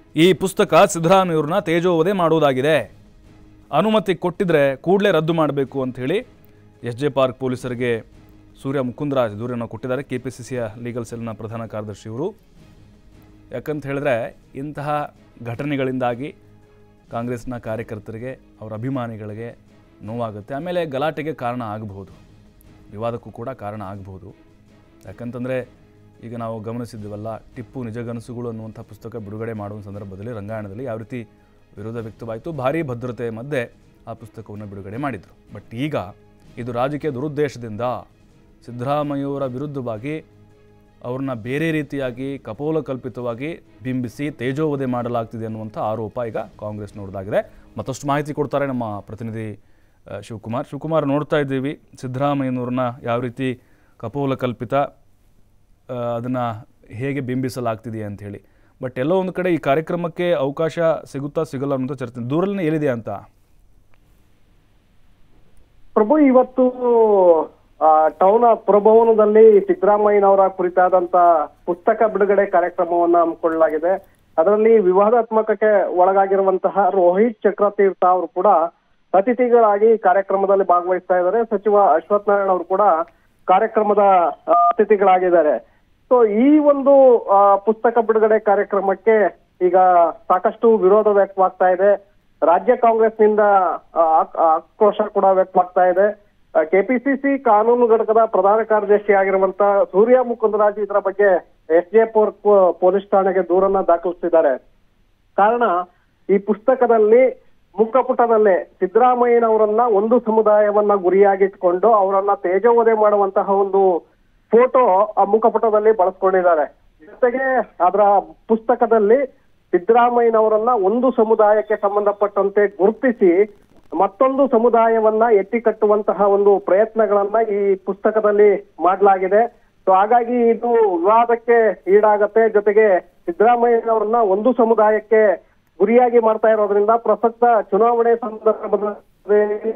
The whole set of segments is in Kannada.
ಈ ಪುಸ್ತಕ ಸಿದ್ದರಾಮಯ್ಯವ್ರನ್ನ ತೇಜೋವಧೆ ಮಾಡುವುದಾಗಿದೆ ಅನುಮತಿ ಕೊಟ್ಟಿದ್ರೆ ಕೂಡಲೇ ರದ್ದು ಮಾಡಬೇಕು ಅಂತ ಹೇಳಿ ಎಸ್ ಜೆ ಪಾರ್ಕ್ ಪೊಲೀಸರಿಗೆ ಸೂರ್ಯ ಮುಕುಂದರಾಜ್ ದೂರನ್ನು ಕೊಟ್ಟಿದ್ದಾರೆ ಕೆ ಪಿ ಸಿ ಸಿಯ ಲೀಗಲ್ ಸೆಲ್ನ ಪ್ರಧಾನ ಕಾರ್ಯದರ್ಶಿಯವರು ಯಾಕಂತ ಹೇಳಿದ್ರೆ ಇಂತಹ ಘಟನೆಗಳಿಂದಾಗಿ ಕಾಂಗ್ರೆಸ್ನ ಕಾರ್ಯಕರ್ತರಿಗೆ ಅವರ ಅಭಿಮಾನಿಗಳಿಗೆ ನೋವಾಗುತ್ತೆ ಆಮೇಲೆ ಗಲಾಟೆಗೆ ಕಾರಣ ಆಗಬಹುದು ವಿವಾದಕ್ಕೂ ಕೂಡ ಕಾರಣ ಆಗಬಹುದು ಯಾಕಂತಂದರೆ ಈಗ ನಾವು ಗಮನಿಸಿದ್ದೀವಲ್ಲ ಟಿಪ್ಪು ನಿಜಗನಸುಗಳು ಅನ್ನುವಂಥ ಪುಸ್ತಕ ಬಿಡುಗಡೆ ಮಾಡುವ ಸಂದರ್ಭದಲ್ಲಿ ರಂಗಾಯಣದಲ್ಲಿ ಯಾವ ರೀತಿ ವಿರೋಧ ವ್ಯಕ್ತವಾಯಿತು ಭಾರೀ ಭದ್ರತೆ ಮಧ್ಯೆ ಆ ಪುಸ್ತಕವನ್ನು ಬಿಡುಗಡೆ ಮಾಡಿದರು ಬಟ್ ಈಗ ಇದು ರಾಜಕೀಯ ದುರುದ್ದೇಶದಿಂದ ಸಿದ್ದರಾಮಯ್ಯವರ ವಿರುದ್ಧವಾಗಿ ಅವ್ರನ್ನ ಬೇರೆ ರೀತಿಯಾಗಿ ಕಪೋಲಕಲ್ಪಿತವಾಗಿ ಬಿಂಬಿಸಿ ತೇಜೋವಧೆ ಮಾಡಲಾಗ್ತಿದೆ ಅನ್ನುವಂಥ ಆರೋಪ ಈಗ ಕಾಂಗ್ರೆಸ್ ನೋಡಲಾಗಿದೆ ಮತ್ತಷ್ಟು ಮಾಹಿತಿ ಕೊಡ್ತಾರೆ ನಮ್ಮ ಪ್ರತಿನಿಧಿ ಆ, ಶಿವಕುಮಾರ್ ಶಿವಕುಮಾರ್ ನೋಡ್ತಾ ಇದ್ದೀವಿ ಸಿದ್ದರಾಮಯ್ಯನವ್ರನ್ನ ಯಾವ ರೀತಿ ಕಪೋಲಕಲ್ಪಿತ ಅದನ್ನು ಹೇಗೆ ಬಿಂಬಿಸಲಾಗ್ತಿದೆ ಅಂತ ಹೇಳಿ ಬಟ್ ಎಲ್ಲೋ ಒಂದು ಕಡೆ ಈ ಕಾರ್ಯಕ್ರಮಕ್ಕೆ ಅವಕಾಶ ಸಿಗುತ್ತಾ ಸಿಗಲ್ಲ ಅನ್ನೋಂಥ ಚರ್ಚೆ ದೂರಲ್ಲೇ ಏನಿದೆ ಅಂತ ಪ್ರಭು ಇವತ್ತು ಆ, ಟೌನ್ ಪುರಭವನದಲ್ಲಿ ಸಿದ್ದರಾಮಯ್ಯನವರ ಕುರಿತಾದಂತ ಪುಸ್ತಕ ಬಿಡುಗಡೆ ಕಾರ್ಯಕ್ರಮವನ್ನ ಹಮ್ಮಿಕೊಳ್ಳಲಾಗಿದೆ ಅದರಲ್ಲಿ ವಿವಾದಾತ್ಮಕಕ್ಕೆ ಒಳಗಾಗಿರುವಂತಹ ರೋಹಿತ್ ಚಕ್ರತೀರ್ಥ ಅವರು ಕೂಡ ಅತಿಥಿಗಳಾಗಿ ಕಾರ್ಯಕ್ರಮದಲ್ಲಿ ಭಾಗವಹಿಸ್ತಾ ಇದ್ದಾರೆ ಸಚಿವ ಅಶ್ವಥ್ ನಾರಾಯಣ ಅವರು ಕೂಡ ಕಾರ್ಯಕ್ರಮದ ಆ, ಅತಿಥಿಗಳಾಗಿದ್ದಾರೆ ಸೊ ಈ ಒಂದು ಆ, ಪುಸ್ತಕ ಬಿಡುಗಡೆ ಕಾರ್ಯಕ್ರಮಕ್ಕೆ ಈಗ ಸಾಕಷ್ಟು ವಿರೋಧ ವ್ಯಕ್ತವಾಗ್ತಾ ಇದೆ ರಾಜ್ಯ ಕಾಂಗ್ರೆಸ್ನಿಂದ ಆ, ಆಕ್- ಆಕ್ರೋಶ ಕೂಡ ವ್ಯಕ್ತವಾಗ್ತಾ ಇದೆ ಕೆಪಿಸಿಸಿ ಕಾನೂನು ಘಟಕದ ಪ್ರಧಾನ ಕಾರ್ಯದರ್ಶಿ ಆಗಿರುವಂತ ಸೂರ್ಯ ಮುಕುಂದರಾಜ್ ಇದರ ಬಗ್ಗೆ ಎಸ್ ಜೆ ಪೊಲೀಸ್ ಠಾಣೆಗೆ ದೂರನ್ನ ದಾಖಲಿಸಿದ್ದಾರೆ ಕಾರಣ ಈ ಪುಸ್ತಕದಲ್ಲಿ ಮುಖಪುಟದಲ್ಲೇ ಸಿದ್ದರಾಮಯ್ಯನವರನ್ನ ಒಂದು ಸಮುದಾಯವನ್ನ ಗುರಿಯಾಗಿಟ್ಕೊಂಡು ಅವರನ್ನ ತೇಜೋವಧೆ ಮಾಡುವಂತಹ ಒಂದು ಫೋಟೋ ಆ ಮುಖಪುಟದಲ್ಲಿ ಬಳಸ್ಕೊಂಡಿದ್ದಾರೆ ಜೊತೆಗೆ ಅದರ ಪುಸ್ತಕದಲ್ಲಿ ಸಿದ್ದರಾಮಯ್ಯನವರನ್ನ ಒಂದು ಸಮುದಾಯಕ್ಕೆ ಸಂಬಂಧಪಟ್ಟಂತೆ ಗುರುತಿಸಿ ಮತ್ತೊಂದು ಸಮುದಾಯವನ್ನ ಎತ್ತಿ ಕಟ್ಟುವಂತಹ ಒಂದು ಪ್ರಯತ್ನಗಳನ್ನ ಈ ಪುಸ್ತಕದಲ್ಲಿ ಮಾಡಲಾಗಿದೆ ಸೊ ಹಾಗಾಗಿ ಇದು ವಿವಾದಕ್ಕೆ ಈಡಾಗತ್ತೆ ಜೊತೆಗೆ ಸಿದ್ದರಾಮಯ್ಯನವರನ್ನ ಒಂದು ಸಮುದಾಯಕ್ಕೆ ಗುರಿಯಾಗಿ ಮಾಡ್ತಾ ಇರೋದ್ರಿಂದ ಪ್ರಸಕ್ತ ಚುನಾವಣೆ ಸಂದರ್ಭದಲ್ಲಿ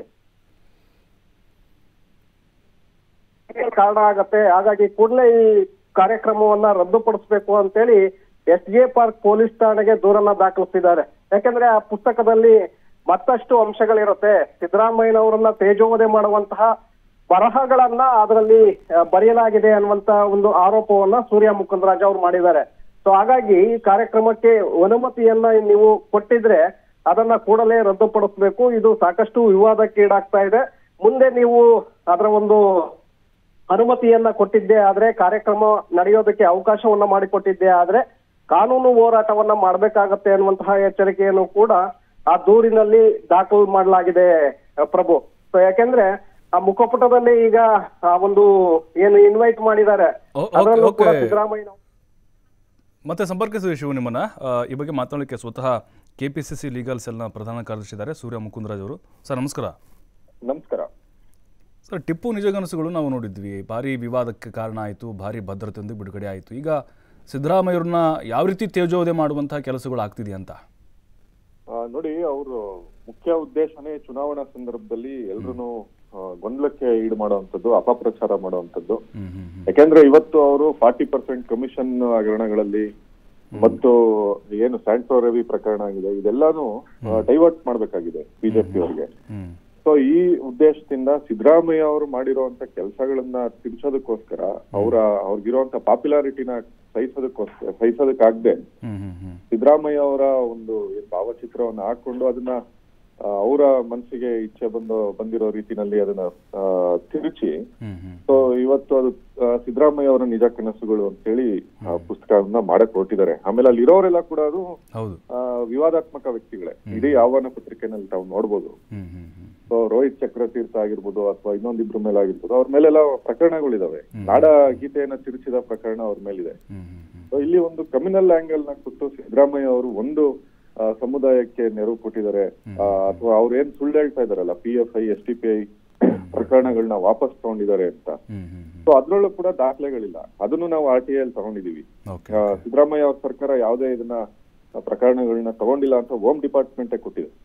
ಕಾರಣ ಆಗತ್ತೆ ಹಾಗಾಗಿ ಕೂಡಲೇ ಈ ಕಾರ್ಯಕ್ರಮವನ್ನ ರದ್ದುಪಡಿಸಬೇಕು ಅಂತೇಳಿ ಎಸ್ ಜೆ ಪಾರ್ಕ್ ಪೊಲೀಸ್ ಠಾಣೆಗೆ ದೂರನ್ನ ದಾಖಲಿಸಿದ್ದಾರೆ ಯಾಕಂದ್ರೆ ಆ ಪುಸ್ತಕದಲ್ಲಿ ಮತ್ತಷ್ಟು ಅಂಶಗಳಿರುತ್ತೆ ಸಿದ್ದರಾಮಯ್ಯನವರನ್ನ ತೇಜೋವಧೆ ಮಾಡುವಂತಹ ಬರಹಗಳನ್ನ ಅದರಲ್ಲಿ ಆ, ಬರೆಯಲಾಗಿದೆ ಅನ್ನುವಂತ ಒಂದು ಆರೋಪವನ್ನ ಸೂರ್ಯ ಮುಕುಂದರಾಜ್ ಅವರು ಮಾಡಿದ್ದಾರೆ ಸೊ ಹಾಗಾಗಿ ಈ ಕಾರ್ಯಕ್ರಮಕ್ಕೆ ಅನುಮತಿಯನ್ನ ನೀವು ಕೊಟ್ಟಿದ್ರೆ ಅದನ್ನ ಕೂಡಲೇ ರದ್ದುಪಡಿಸಬೇಕು ಇದು ಸಾಕಷ್ಟು ವಿವಾದಕ್ಕೆ ಈಡಾಗ್ತಾ ಇದೆ ಮುಂದೆ ನೀವು ಅದರ ಒಂದು ಅನುಮತಿಯನ್ನ ಕೊಟ್ಟಿದ್ದೇ ಆದ್ರೆ ಕಾರ್ಯಕ್ರಮ ನಡೆಯೋದಕ್ಕೆ ಅವಕಾಶವನ್ನ ಮಾಡಿಕೊಟ್ಟಿದ್ದೇ ಆದ್ರೆ ಕಾನೂನು ಹೋರಾಟವನ್ನ ಮಾಡ್ಬೇಕಾಗತ್ತೆ ಅನ್ನುವಂತಹ ಎಚ್ಚರಿಕೆಯನ್ನು ಕೂಡ ಆ ದೂರಿನಲ್ಲಿ ದಾಖಲು ಮಾಡಲಾಗಿದೆ ಅಹ್, ಪ್ರಭು ಸೊ ಯಾಕೆಂದ್ರೆ ಆ ಮುಖಪುಟದಲ್ಲಿ ಈಗ ಆ ಒಂದು ಏನು ಇನ್ವೈಟ್ ಮಾಡಿದ್ದಾರೆ ಓ- ಓಕೆ, ಅದರಲ್ಲೂ ಕೂಡ ಓಕೆ. ಸಿದ್ದರಾಮಯ್ಯ ಮತ್ತೆ ಸಂಪರ್ಕಿಸಿದ್ವಿ ಶಿವ ನಿಮ್ಮನ್ನ ಆ, ಈ ಬಗ್ಗೆ ಮಾತನಾಡಲಿಕ್ಕೆ ಸ್ವತಃ K P C C legal ಸೆಲ್ನ ಪ್ರಧಾನ ಕಾರ್ಯದರ್ಶಿ ಇದ್ದಾರೆ ಸೂರ್ಯ ಮುಕುಂದರಾಜ್ ಅವರು ಸರ್ ನಮಸ್ಕಾರ ನಮಸ್ಕಾರ ಸರ್ ಟಿಪ್ಪು ನಿಜಗನಸುಗಳು ನಾವು ನೋಡಿದ್ವಿ ಭಾರಿ ವಿವಾದಕ್ಕೆ ಕಾರಣ ಆಯಿತು ಭಾರಿ ಭದ್ರತೆಯೊಂದಿಗೆ ಬಿಡುಗಡೆ ಆಯಿತು ಈಗ ಸಿದ್ದರಾಮಯ್ಯವ್ರನ್ನ ಯಾವ ರೀತಿ ತೇಜೋವಧೆ ಮಾಡುವಂತಹ ಕೆಲಸಗಳು ಆಗ್ತಿದೆ ಅಂತ ಆ, ನೋಡಿ ಅವರು ಮುಖ್ಯ ಉದ್ದೇಶನೇ ಚುನಾವಣಾ ಸಂದರ್ಭದಲ್ಲಿ ಎಲ್ರು ಗೊಂದಲಕ್ಕೆ ಈಡು ಮಾಡುವಂತದ್ದು ಅಪಪ್ರಚಾರ ಮಾಡುವಂತದ್ದು ಹ್ಮ್ ಹ್ಮ್ ಹ್ಮ್ ಯಾಕೆಂದ್ರೆ ಇವತ್ತು ಅವರು ಫಾರ್ಟಿ ಪರ್ಸೆಂಟ್ ಕಮಿಷನ್ ಹಗರಣಗಳಲ್ಲಿ ಮತ್ತು ಏನು ಸ್ಯಾಂಟೋ ರವಿ ಪ್ರಕರಣ ಆಗಿದೆ ಇದೆಲ್ಲಾನು ಡೈವರ್ಟ್ ಮಾಡ್ಬೇಕಾಗಿದೆ ಬಿಜೆಪಿ ಅವರಿಗೆ ಹ್ಮ್ ಸೊ ಈ ಉದ್ದೇಶದಿಂದ ಸಿದ್ದರಾಮಯ್ಯ ಅವರು ಮಾಡಿರುವಂತ ಕೆಲಸಗಳನ್ನ ತಿರ್ಸೋದಕ್ಕೋಸ್ಕರ ಅವರ ಅವ್ರಿಗಿರುವಂತ ಪಾಪ್ಯುಲಾರಿಟಿನ ಸಹಿಸೋದಕ್ಕೋಸ್ಕರ ಸಹಿಸೋದಕ್ಕಾಗದೆ ಹ್ಮ್ ಹ್ಮ್ ಹ್ಮ್ ಸಿದ್ದರಾಮಯ್ಯ ಅವರ ಒಂದು ಏನ್ ಭಾವಚಿತ್ರವನ್ನ ಹಾಕೊಂಡು ಅದನ್ನ ಆ, ಅವರ ಮನಸ್ಸಿಗೆ ಇಚ್ಛೆ ಬಂದು ಬಂದಿರೋ ರೀತಿನಲ್ಲಿ ಅದನ್ನ ಆ, ತಿರುಚಿ ಹ್ಮ್ ಹ್ಮ್ ಸೊ ಇವತ್ತು ಅದು ಆ, ಸಿದ್ದರಾಮಯ್ಯ ಅವರ ನಿಜ ಕನಸುಗಳು ಅಂತೇಳಿ ಆ, ಪುಸ್ತಕವನ್ನ ಮಾಡಕ್ ಹೊರಟಿದ್ದಾರೆ ಆಮೇಲೆ ಅಲ್ಲಿ ಇರೋರೆಲ್ಲ ಕೂಡ ಅದು ಹೌದು ಆ, ವಿವಾದಾತ್ಮಕ ವ್ಯಕ್ತಿಗಳೇ ಇಡೀ ಆಹ್ವಾನ ಪತ್ರಿಕೆನಲ್ಲಿ ತಾವು ನೋಡ್ಬೋದು ಹ್ಮ್ ಹ್ಮ್ ಹ್ಮ್ ಸೊ ರೋಹಿತ್ ಚಕ್ರತೀರ್ಥ ಆಗಿರ್ಬೋದು ಅಥವಾ ಇನ್ನೊಂದಿಬ್ರ ಮೇಲೆ ಆಗಿರ್ಬೋದು ಅವ್ರ ಮೇಲೆಲ್ಲ ಪ್ರಕರಣಗಳಿದಾವೆ ನಾಡ ಗೀತೆಯನ್ನ ತಿರುಚಿದ ಪ್ರಕರಣ ಅವ್ರ ಮೇಲಿದೆ ಹ್ಮ್ ಹ್ಮ್ ಹ್ಮ್ ಸೊ ಇಲ್ಲಿ ಒಂದು ಕಮ್ಯುನಲ್ ಆಂಗಲ್ ನ ಕೊಟ್ಟು ಸಿದ್ದರಾಮಯ್ಯ ಅವರು ಒಂದು ಆ, ಸಮುದಾಯಕ್ಕೆ ನೆರವು ಕೊಟ್ಟಿದ್ದಾರೆ ಆ, ಅಥವಾ ಅವ್ರು ಏನ್ ಸುಳ್ಳು ಹೇಳ್ತಾ ಇದಾರಲ್ಲ P F I S D P I ಪ್ರಕರಣಗಳನ್ನ ವಾಪಸ್ ತಗೊಂಡಿದ್ದಾರೆ ಅಂತ ಹ್ಮ್ ಹ್ಮ್ ಹ್ಮ್ ಸೊ ಅದ್ರಲ್ಲೂ ಕೂಡ ದಾಖಲೆಗಳಿಲ್ಲ ಅದನ್ನು ನಾವು ಆರ್ ಟಿ ಐ ತಗೊಂಡಿದೀವಿ ಓಕೆ ಆ, ಸಿದ್ದರಾಮಯ್ಯ ಅವ್ರ ಸರ್ಕಾರ ಯಾವುದೇ ಇದನ್ನ ಆ, ಪ್ರಕರಣಗಳನ್ನ ತಗೊಂಡಿಲ್ಲ ಅಂತ ಹೋಮ್ ಡಿಪಾರ್ಟ್ಮೆಂಟೇ ಕೊಟ್ಟಿದೆ ಹ್ಮ್ ಹ್ಮ್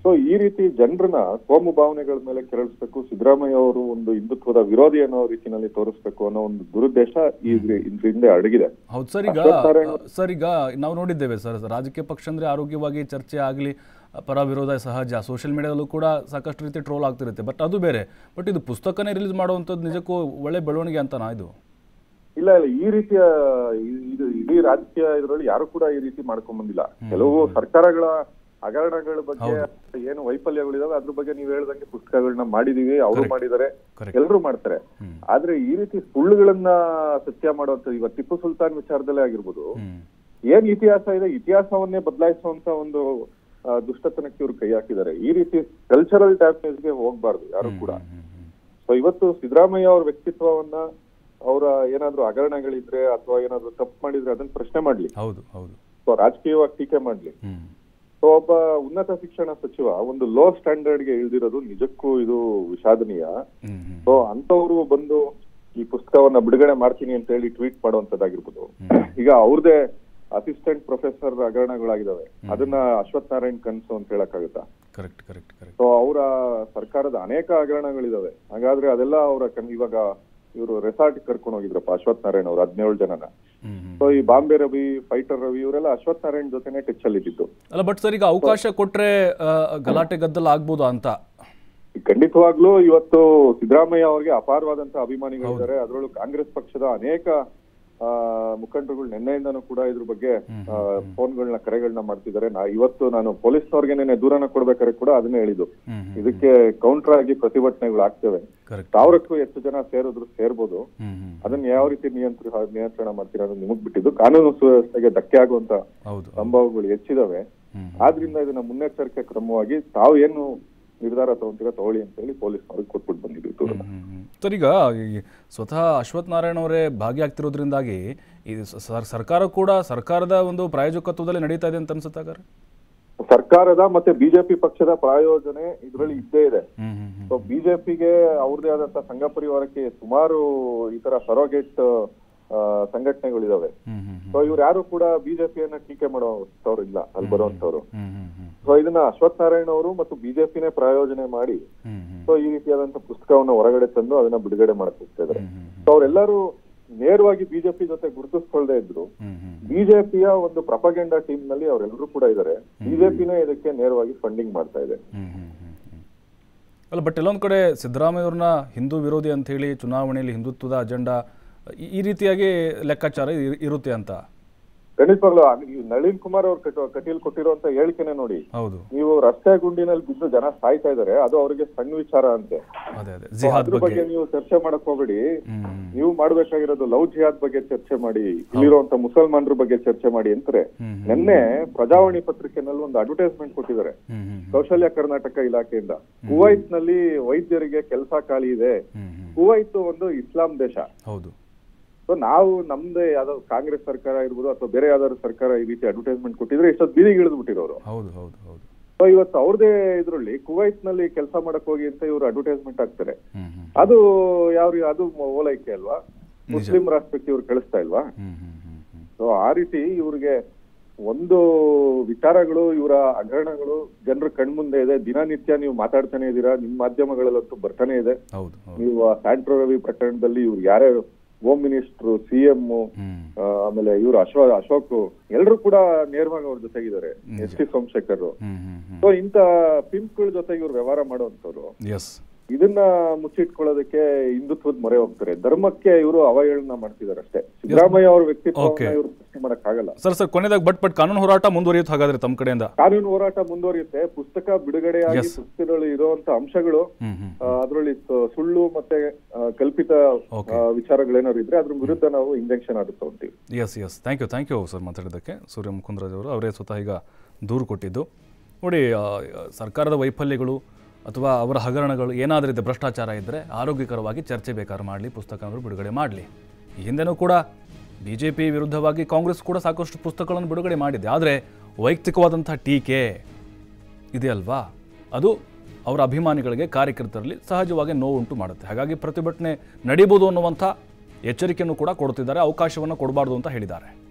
ಸೊ ಈ ರೀತಿ ಜನರನ್ನ ಕೋಮು ಭಾವನೆಗಳ ಮೇಲೆ ಕೆರಳಿಸ್ಬೇಕು ಸಿದ್ದರಾಮಯ್ಯ ಅವರು ಒಂದು ಹಿಂದುತ್ವದ ವಿರೋಧಿ ಅನ್ನೋ ರೀತಿನಲ್ಲಿ ತೋರಿಸ್ಬೇಕು ಅನ್ನೋ ಒಂದು ದುರುದ್ದೇಶ ಈ ಇದ್ರ ಹಿಂದೆ ಅಡಗಿದೆ ಹೌದು ಸರ್ ಈಗ ಅಶ್ವತ್ಥ್ ನಾರಾಯಣ- ಸರ್ ಈಗ ನಾವು ನೋಡಿದ್ದೇವೆ ಸರ್ ರಾಜಕೀಯ ಪಕ್ಷ ಅಂದರೆ ಆರೋಗ್ಯವಾಗಿ ಚರ್ಚೆ ಆಗಲಿ ಪರ ವಿರೋಧ ಸಹಜ ಸೋಷಿಯಲ್ ಮೀಡಿಯಾದಲ್ಲೂ ಕೂಡ ಸಾಕಷ್ಟು ರೀತಿ ಟ್ರೋಲ್ ಆಗ್ತಿರುತ್ತೆ ಬಟ್ ಅದು ಬೇರೆ ಬಟ್ ಇದು ಪುಸ್ತಕನೇ ರಿಲೀಸ್ ಮಾಡುವಂಥದ್ದು ನಿಜಕ್ಕೂ ಒಳ್ಳೆ ಬೆಳವಣಿಗೆ ಅಂತನಾ ಇದು ಇಲ್ಲ ಇಲ್ಲ ಈ ರೀತಿಯ ಈ- ಇದು ಇಡೀ ರಾಜಕೀಯ ಇದರಲ್ಲಿ ಯಾರು ಕೂಡ ಈ ರೀತಿ ಮಾಡ್ಕೊಂಡ್ ಬಂದಿಲ್ಲ ಕೆಲವು ಸರ್ಕಾರಗಳ ಹಗರಣಗಳ ಬಗ್ಗೆ ಏನು ವೈಫಲ್ಯಗಳಿದಾವೆ ಅದ್ರ ಬಗ್ಗೆ ನೀವ್ ಹೇಳ್ದಂಗೆ ಪುಸ್ತಕಗಳನ್ನ ಮಾಡಿದೀವಿ ಅವರು ಮಾಡಿದ್ದಾರೆ Correct. ಎಲ್ಲರೂ ಮಾಡ್ತಾರೆ ಆದ್ರೆ ಈ ರೀತಿ ಸುಳ್ಳುಗಳನ್ನ ಸತ್ಯ ಮಾಡುವಂತ ಇವಾಗ ಟಿಪ್ಪು ಸುಲ್ತಾನ್ ವಿಚಾರದಲ್ಲೇ ಆಗಿರ್ಬೋದು ಹ್ಮ್ ಏನ್ ಇತಿಹಾಸ ಇದೆ ಇತಿಹಾಸವನ್ನೇ ಬದಲಾಯಿಸುವಂತ ಒಂದು ಆ, ದುಷ್ಟತನಕ್ಕೆ ಇವ್ರು ಕೈ ಹಾಕಿದ್ದಾರೆ ಈ ರೀತಿ ಕಲ್ಚರಲ್ ಡ್ಯಾಮೇಜ್ಗೆ ಹೋಗ್ಬಾರ್ದು ಯಾರು ಕೂಡ ಹ್ಮ್ ಹ್ಮ್ ಸೊ ಇವತ್ತು ಸಿದ್ದರಾಮಯ್ಯ ಅವ್ರ ವ್ಯಕ್ತಿತ್ವವನ್ನ ಅವರ ಏನಾದ್ರೂ ಹಗರಣಗಳಿದ್ರೆ ಅಥವಾ ಏನಾದ್ರೂ ತಪ್ಪು ಮಾಡಿದ್ರೆ ಅದನ್ನ ಪ್ರಶ್ನೆ ಮಾಡ್ಲಿ ಹೌದು ಹೌದು ಸೊ ರಾಜಕೀಯವಾಗಿ ಟೀಕೆ ಮಾಡ್ಲಿ ಹ್ಮ್ ಸೊ ಒಬ್ಬ ಉನ್ನತ ಶಿಕ್ಷಣ ಸಚಿವ ಒಂದು ಲೋ ಸ್ಟ್ಯಾಂಡರ್ಡ್ ಗೆ ಇಳಿದಿರೋದು ನಿಜಕ್ಕೂ ಇದು ವಿಷಾದನೀಯ ಹ್ಮ್ ಹ್ಮ್ ಸೊ ಅಂತವ್ರು ಬಂದು ಈ ಪುಸ್ತಕವನ್ನ ಬಿಡುಗಡೆ ಮಾಡ್ತೀನಿ ಅಂತ ಹೇಳಿ ಟ್ವೀಟ್ ಮಾಡುವಂತದ್ದಾಗಿರ್ಬೋದು ಈಗ ಅವ್ರದೇ ಅಸಿಸ್ಟೆಂಟ್ ಪ್ರೊಫೆಸರ್ ಹಗರಣಗಳಾಗಿದಾವೆ ಅದನ್ನ ಅಶ್ವಥ್ ನಾರಾಯಣ್ ಕನ್ಸು ಅಂತ ಹೇಳಕ್ಕಾಗತ್ತಾ ಕರೆಕ್ಟ್ ಕರೆಕ್ಟ್ ಕರೆಕ್ಟ್ ಸೊ ಅವರ ಸರ್ಕಾರದ ಅನೇಕ ಹಗರಣಗಳಿದಾವೆ ಹಾಗಾದ್ರೆ ಅದೆಲ್ಲ ಅವರ ಕನ್ ಇವಾಗ ಇವರು ರೆಸಾರ್ಟ್ ಕರ್ಕೊಂಡು ಹೋಗಿದ್ರಪ್ಪ ಅಶ್ವಥ್ ನಾರಾಯಣ್ ಅವ್ರು ಹದಿನೇಳು ಜನನ ಹ್ಮ್ ಹ್ಮ್ ಸೊ ಈ ಬಾಂಬೆ ರವಿ ಫೈಟರ್ ರವಿ ಇವರೆಲ್ಲ ಅಶ್ವಥ್ ನಾರಾಯಣ್ ಜೊತೆನೆ ಟಚ್ ಅಲ್ಲಿ ಇದ್ದಿದ್ದು ಅಲ್ಲ ಬಟ್ ಸರ್ ಈಗ ಅವಕಾಶ ಕೊಟ್ರೆ ಆ, ಗಲಾಟೆ ಗದ್ದಲ ಆಗ್ಬೋದಾ ಅಂತ ಖಂಡಿತವಾಗ್ಲೂ ಇವತ್ತು ಸಿದ್ದರಾಮಯ್ಯ ಅವರಿಗೆ ಅಪಾರವಾದಂತಹ ಅಭಿಮಾನಿಗಳಿದ್ದಾರೆ ಅದರಲ್ಲೂ ಕಾಂಗ್ರೆಸ್ ಪಕ್ಷದ ಅನೇಕ ಆ, ಮುಖಂಡರುಗಳು ನಿನ್ನೆಯಿಂದನೂ ಕೂಡ ಇದ್ರ ಬಗ್ಗೆ ಫೋನ್ಗಳನ್ನ ಕರೆಗಳನ್ನ ಮಾಡ್ತಿದ್ದಾರೆ ನಾ ಇವತ್ತು ನಾನು ಪೊಲೀಸ್ನವ್ರಿಗೆ ನೆನ್ನೆ ದೂರನ ಕೊಡ್ಬೇಕಾದ್ರೆ ಕೂಡ ಅದನ್ನೇ ಹೇಳಿದ್ದು ಹ್ಮ್ ಹ್ಮ್ ಇದಕ್ಕೆ ಕೌಂಟರ್ ಆಗಿ ಪ್ರತಿಭಟನೆಗಳು ಆಗ್ತವೆ ಕರೆಕ್ಟ್ ಸಾವಿರಕ್ಕೂ ಹೆಚ್ಚು ಜನ ಸೇರಿದ್ರು ಸೇರ್ಬೋದು ಹ್ಮ್ ಹ್ಮ್ ಅದನ್ನ ಯಾವ ರೀತಿ ನಿಯಂತ್ರ ನಿಯಂತ್ರಣ ಮಾಡ್ತೀರಾ ಅನ್ನೋದು ನಿಮಗ್ ಬಿಟ್ಟಿದ್ದು ಕಾನೂನು ಸುವ್ಯವಸ್ಥೆಗೆ ಧಕ್ಕೆ ಆಗುವಂತ ಹೌದು ಸಂಭವಗಳು ಹೆಚ್ಚಿದಾವೆ ಹ್ಮ್ ಆದ್ರಿಂದ ಇದನ್ನ ಮುನ್ನೆಚ್ಚರಿಕೆ ಕ್ರಮವಾಗಿ ತಾವು ಏನು ನಿರ್ಧಾರ ತಗೊಂತೀರಾ ತಗೊಳ್ಳಿ ಅಂತ ಹೇಳಿ ಪೊಲೀಸ್ನವ್ರಿಗೆ ಕೊಟ್ಬಿಟ್ಟು ಬಂದಿದ್ವಿ ದೂರನ ಹ್ಮ್, ಹ್ಮ್. ಸರ್ ಈಗ ಈ ಸ್ವತಃ ಅಶ್ವಥ್ ನಾರಾಯಣ ಅವರೇ ಭಾಗಿಯಾಗ್ತಿರೋದ್ರಿಂದಾಗಿ ಈ ಸ- ಸರ್ಕಾರ ಕೂಡ ಸರ್ಕಾರದ ಒಂದು ಪ್ರಾಯೋಜಕತ್ವದಲ್ಲಿ ನಡೀತಾ ಇದೆ ಅಂತ ಅನ್ಸುತ್ತೆ ಹಾಗಾದ್ರೆ ಸರ್ಕಾರದ ಮತ್ತೆ ಬಿಜೆಪಿ ಪಕ್ಷದ ಪ್ರಾಯೋಜನೆ ಇದರಲ್ಲಿ ಇದ್ದೇ ಇದೆ ಹ್ಮ್ ಹ್ಮ್ ಹ್ಮ್ ಸೊ ಬಿಜೆಪಿಗೆ ಅವ್ರದೇ ಆದಂತ ಸಂಘ ಪರಿವಾರಕ್ಕೆ ಸುಮಾರು ಈ ತರ ಸರೋಗೇಟ್ ಸಂಘಟನೆಗಳಿದಾವೆ ಹ್ಮ್ ಹ್ಮ್ ಹ್ಮ್ ಸೊ ಇವ್ರು ಯಾರು ಕೂಡ ಬಿಜೆಪಿಯನ್ನ ಟೀಕೆ ಮಾಡೋರು ಇಲ್ಲ ಅಲ್ಲಿ ಬರುವಂತವ್ರು ಹ್ಮ್ ಹ್ಮ್ ಹ್ಮ್ ಸೊ ಇದನ್ನ ಅಶ್ವಥ್ ನಾರಾಯಣ ಅವರು ಮತ್ತು ಬಿಜೆಪಿನೇ ಪ್ರಾಯೋಜನೆ ಮಾಡಿ ಹ್ಮ್ ಹ್ಮ್ ಸೊ ಈ ರೀತಿಯಾದಂತ ಪುಸ್ತಕವನ್ನ ಹೊರಗಡೆ ತಂದು ಅದನ್ನ ಬಿಡುಗಡೆ ಮಾಡಕ್ ಹೋಗ್ತಾ ಇದಾರೆ ಹ್ಮ್ ಹ್ಮ್ ಸೊ ಅವರೆಲ್ಲರೂ ನೇರವಾಗಿ ಬಿಜೆಪಿ ಜೊತೆ ಗುರುತಿಸ್ಕೊಳ್ದೇ ಇದ್ರು ಹ್ಮ್ ಹ್ಮ್ ಬಿಜೆಪಿಯ ಒಂದು ಪ್ರಪಗೆಂಡಾ ಟೀಮ್ ನಲ್ಲಿ ಅವರೆಲ್ಲರೂ ಕೂಡ ಇದ್ದಾರೆ ಬಿಜೆಪಿನೇ ಇದಕ್ಕೆ ನೇರವಾಗಿ ಫಂಡಿಂಗ್ ಮಾಡ್ತಾ ಇದೆ ಹ್ಮ್ ಹ್ಮ್ ಹ್ಮ್ ಹ್ಮ್. ಅಲ್ಲ ಬಟ್ ಎಲ್ಲೊಂದು ಕಡೆ ಸಿದ್ದರಾಮಯ್ಯವ್ರನ್ನ ಹಿಂದೂ ವಿರೋಧಿ ಅಂತ ಹೇಳಿ ಚುನಾವಣೆಯಲ್ಲಿ ಹಿಂದುತ್ವದ ಅಜೆಂಡಾ ಈ- ಈ ರೀತಿಯಾಗಿ ಲೆಕ್ಕಾಚಾರ ಇರ್- ಇರುತ್ತೆ ಅಂತ ಖಂಡಿತವಾಗ್ಲೂ ಆ- ಈ ನಳಿನ್ ಕುಮಾರ್ ಅವ್ರ ಕಟ ಕಟೀಲ್ ಕೊಟ್ಟಿರುವಂತ ಹೇಳಿಕೆನೆ ನೋಡಿ ಹೌದು ನೀವು ರಸ್ತೆ ಗುಂಡಿನಲ್ಲಿ ಬಿದ್ದು ಜನ ಸಾಯ್ತಾ ಇದಾರೆ ಅದು ಅವರಿಗೆ ಸಣ್ಣ ವಿಚಾರ ಅಂತೆ ಅದೇ ಅದೇ So ಜಿಹಾದ್ ಅದ್ರ ಬಗ್ಗೆ ಬಗ್ಗೆ ನೀವು ಚರ್ಚೆ ಮಾಡಕ್ ಹೋಗ್ಬೇಡಿ ಹ್ಮ್ ಹ್ಮ್ ನೀವು ಮಾಡ್ಬೇಕಾಗಿರೋದು ಲವ್ ಜಿಹಾದ್ ಬಗ್ಗೆ ಚರ್ಚೆ ಮಾಡಿ ಇಲ್ಲಿರುವಂತ ಮುಸಲ್ಮಾನರ ಬಗ್ಗೆ ಚರ್ಚೆ ಮಾಡಿ ಅಂತಾರೆ ಹ್ಮ್ ಹ್ಮ್ ನಿನ್ನೆ ಪ್ರಜಾವಾಣಿ ಪತ್ರಿಕೆನಲ್ಲಿ ಒಂದು ಅಡ್ವರ್ಟೈಸ್ಮೆಂಟ್ ಕೊಟ್ಟಿದ್ದಾರೆ ಹ್ಮ್ ಹ್ಮ್ ಕೌಶಲ್ಯ ಕರ್ನಾಟಕ ಇಲಾಖೆಯಿಂದ ಕುವೈತ್ ನಲ್ಲಿ ವೈದ್ಯರಿಗೆ ಕೆಲಸ ಖಾಲಿ ಇದೆ ಹ್ಮ್ ಹ್ಮ್ ಕುವೈತ್ ಒಂದು ಇಸ್ಲಾಂ ದೇಶ ಹೌದು ಸೊ ನಾವು ನಮ್ದೇ ಯಾವ್ದಾದ್ರು ಕಾಂಗ್ರೆಸ್ ಸರ್ಕಾರ ಇರ್ಬೋದು ಅಥವಾ ಬೇರೆ ಯಾವ್ದಾದ್ರು ಸರ್ಕಾರ ಈ ರೀತಿ ಅಡ್ವರ್ಟೈಸ್ಮೆಂಟ್ ಕೊಟ್ಟಿದ್ರೆ ಇಷ್ಟೊತ್ತು ಬೀದಿಗೆ ಇಳಿದು ಬಿಟ್ಟಿರೋರು ಹೌದು ಹೌದು ಹೌದು ಸೊ ಇವತ್ತು ಅವ್ರದೇ ಇದ್ರಲ್ಲಿ ಕುವೈತ್ ನಲ್ಲಿ ಕೆಲಸ ಮಾಡಕ್ ಹೋಗಿ ಅಂತ ಇವರು ಅಡ್ವರ್ಟೈಸ್ಮೆಂಟ್ ಹಾಕ್ತಾರೆ ಹ್ಮ್ ಹ್ಮ್ ಅದು ಯಾವ ರೀ- ಅದು ಮ- ಓಲೈಕೆ ಅಲ್ವಾ ಮುಸ್ಲಿಂ ರಾಷ್ಟ್ರಕ್ಕೆ ಇವ್ರು ಕಳಿಸ್ತಾ ಇಲ್ವಾ ಹ್ಮ್ ಹ್ಮ್ ಹ್ಮ್ ಹ್ಮ್ ಸೊ ಆ ರೀತಿ ಇವ್ರಿಗೆ ಒಂದು ವಿಚಾರಗಳು ಇವರ ಹಗರಣಗಳು ಜನರ ಕಣ್ಮುಂದೆ ಇದೆ ದಿನನಿತ್ಯ ನೀವು ಮಾತಾಡ್ತಾನೆ ಇದ್ದೀರಾ ನಿಮ್ ಮಾಧ್ಯಮಗಳಲ್ಲಂತೂ ಬರ್ತಾನೆ ಇದೆ ಹೌದು ಹೌದು ನೀವು ಆ ಸ್ಯಾಂಟ್ರೋ ರವಿ ಪ್ರಕರಣದಲ್ಲಿ ಇವ್ರು ಯಾರ್ಯಾರು ಹೋಮ್ ಮಿನಿಸ್ಟ್ರು ಸಿಎಂ ಹ್ಮ್ ಆಮೇಲೆ ಇವರು ಅಶೋಕ್ ಅಶೋಕ್ ಎಲ್ಲರೂ ಕೂಡ ನೇರವಾಗಿ ಅವ್ರ ಜೊತೆಗಿದ್ದಾರೆ ಎಸ್ ಟಿ ಸೋಮಶೇಖರ್ ಹ್ಮ್ ಹ್ಮ್ ಹ್ಮ್ ಸೊ ಇಂತ ಪಿಂಪ್ಗಳ ಜೊತೆಗೆ ಇವ್ರು ವ್ಯವಹಾರ ಮಾಡುವಂತವ್ರು ಎಸ್ ಇದನ್ನ ಮುಚ್ಚಿಟ್ಕೊಳ್ಳೋದಕ್ಕೆ ಹಿಂದುತ್ವದ ಮೊರೆ ಹೋಗ್ತಾರೆ ಧರ್ಮಕ್ಕೆ ಇವರು ಅವಹೇಳನ ಮಾಡ್ತಿದ್ದಾರೆ ಅಷ್ಟೇ ಸಿದ್ದರಾಮಯ್ಯ ಅವ್ರ ವ್ಯಕ್ತಿತ್ವವನ್ನ Okay. ಇವರು ಪ್ರಶ್ನೆ ಮಾಡಕ್ ಆಗಲ್ಲ ಸರ್ ಸರ್ ಕೊನೆದಾಗ ಬಟ್ ಬಟ್ ಕಾನೂನು ಹೋರಾಟ ಮುಂದುವರಿಯುತ್ತೆ ಹಾಗಾದ್ರೆ ತಮ್ಮ ಕಡೆಯಿಂದ ಕಾನೂನು ಹೋರಾಟ ಮುಂದುವರಿಯುತ್ತೆ ಪುಸ್ತಕ ಬಿಡುಗಡೆಯಾಗಿ Yes. ಪುಸ್ತಕದಲ್ಲಿ ಇರುವಂತ ಅಂಶಗಳು ಹ್ಮ್ ಹ್ಮ್ ಆ, ಅದ್ರಲ್ಲಿ ಸ- ಸುಳ್ಳು ಮತ್ತೆ ಆ, ಕಲ್ಪಿತ Okay. ಆ, ವಿಚಾರಗಳೇನಾದ್ರು ಇದ್ರೆ ಅದ್ರ ವಿರುದ್ಧ ನಾವು ಇಂಜೆಕ್ಷನ್ ಆಗುತ್ತೆ ತಗೊಂತೀವಿ yes yes thank you thank you sir ಮಾತಾಡಿದ್ದಕ್ಕೆ ಸೂರ್ಯ ಮುಕುಂದರಾಜ್ ಅವರು ಅವರೇ ಸ್ವತಃ ಈಗ ದೂರು ಕೊಟ್ಟಿದ್ದು ನೋಡಿ ಆ, ಸರ್ಕಾರದ ವೈಫಲ್ಯಗಳು ಅಥವಾ ಅವರ ಹಗರಣಗಳು ಏನಾದರೂ ಇದೆ ಭ್ರಷ್ಟಾಚಾರ ಇದ್ದರೆ ಆರೋಗ್ಯಕರವಾಗಿ ಚರ್ಚೆ ಬೇಕಾದ್ರೆ ಮಾಡಲಿ ಪುಸ್ತಕವನ್ನು ಬಿಡುಗಡೆ ಮಾಡಲಿ ಈ ಹಿಂದೆನೂ ಕೂಡ ಬಿ ಜೆ ಪಿ ವಿರುದ್ಧವಾಗಿ ಕಾಂಗ್ರೆಸ್ ಕೂಡ ಸಾಕಷ್ಟು ಪುಸ್ತಕಗಳನ್ನು ಬಿಡುಗಡೆ ಮಾಡಿದೆ ಆದರೆ ವೈಯಕ್ತಿಕವಾದಂಥ ಟೀಕೆ ಇದೆಯಲ್ವಾ ಅದು ಅವರ ಅಭಿಮಾನಿಗಳಿಗೆ ಕಾರ್ಯಕರ್ತರಲ್ಲಿ ಸಹಜವಾಗಿ ನೋವುಂಟು ಮಾಡುತ್ತೆ ಹಾಗಾಗಿ ಪ್ರತಿಭಟನೆ ನಡೀಬೋದು ಅನ್ನುವಂಥ ಎಚ್ಚರಿಕೆಯನ್ನು ಕೂಡ ಕೊಡ್ತಿದ್ದಾರೆ ಅವಕಾಶವನ್ನು ಕೊಡಬಾರ್ದು ಅಂತ ಹೇಳಿದ್ದಾರೆ